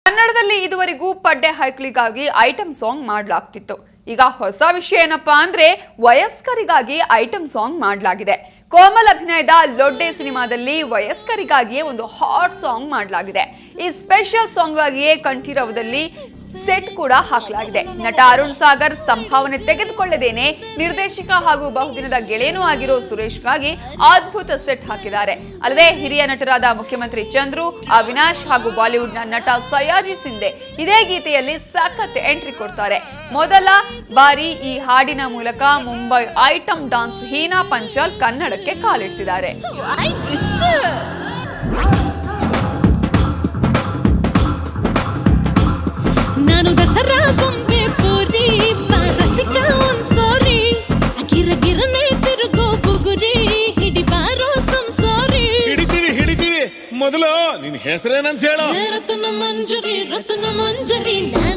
ಕನ್ನಡದಲ್ಲಿ ಇದುವರೆಗೂ ಪಡ್ಡೆ ಹೈಕ್ಳಿಗಾಗಿ item song ಮಾಡಲಾಗ್ತಿತ್ತು ಈಗ ಹೊಸ ವಿಷಯ ಏನಪ್ಪಾ ಅಂದ್ರೆ ವಯಸ್ಕರಿಗಾಗಿ ಐಟಮ್ ಸಾಂಗ್ ಮಾಡಲಾಗಿದೆ ಕೋಮಲ್ ಅಭಿನಯದ ಲೊಡ್ಡೆ ಸಿನಿಮಾದಲ್ಲಿ ವಯಸ್ಕರಿಗಾಗಿಯೇ ಒಂದು ಹಾಟ್ ಸಾಂಗ್ ಮಾಡಲಾಗಿದೆ ಈ ಸ್ಪೆಷಲ್ ಸಾಂಗ್ ಆಗಿಯೇ ಕಂಠೀರವದಲ್ಲಿ ಸೆಟ್ ಕೂಡ ಹಾಕಲಾಗಿದೆ ನಟ ಅರುಣ್ ಸಾಗರ್ ಸಂಭಾವನೆ ತೆಗೆದುಕೊಳ್ಳದೇನೆ ನಿರ್ದೇಶಕ ಹಾಗೂ ಬಹುದಿನದ ಗೆಳೆಯನೂ ಆಗಿರೋ ಸುರೇಶ್ಗಾಗಿ ಅದ್ಭುತ ಸೆಟ್ ಹಾಕಿದ್ದಾರೆ ಅಲ್ಲದೆ ಹಿರಿಯ ನಟರಾದ ಮುಖ್ಯಮಂತ್ರಿ ಚಂದ್ರು ಅವಿನಾಶ್ ಹಾಗೂ ಬಾಲಿವುಡ್ನ ನಟ ಸಯಾಜಿ ಸಿಂಧೆ ಇದೇ ಗೀತೆಯಲ್ಲಿ ಸಖತ್ ಎಂಟ್ರಿ ಕೊಡ್ತಾರೆ ಮೊದಲ ಬಾರಿ ಈ ಹಾಡಿನ ಮೂಲಕ ಮುಂಬೈ ಐಟಮ್ ಡಾನ್ಸ್ ಹೀನಾ ಪಂಚಾಲ್ ಕನ್ನಡಕ್ಕೆ ಕಾಲಿಡ್ತಿದ್ದಾರೆ ನಾನು ದಸರಾ ಬೊಂಬೆ ಪೂರಿ ರಸಿಕ ಒಂದ್ ಸೋರಿ ಗಿರ ಗಿರನೆ ತಿರುಗೋ ಬುಗುರಿ ಹಿಡಿ ಬಾರೋ ಸಂಸಾರಿ ಹಿಡಿತೀವಿ ಹಿಡಿತೀವಿ ಮೊದಲು ನಿನ್ ಹೆಸರೇನಂತ ಹೇಳು ರತನ ಮಂಜರಿ ರತನ ಮಂಜರಿ ನಾ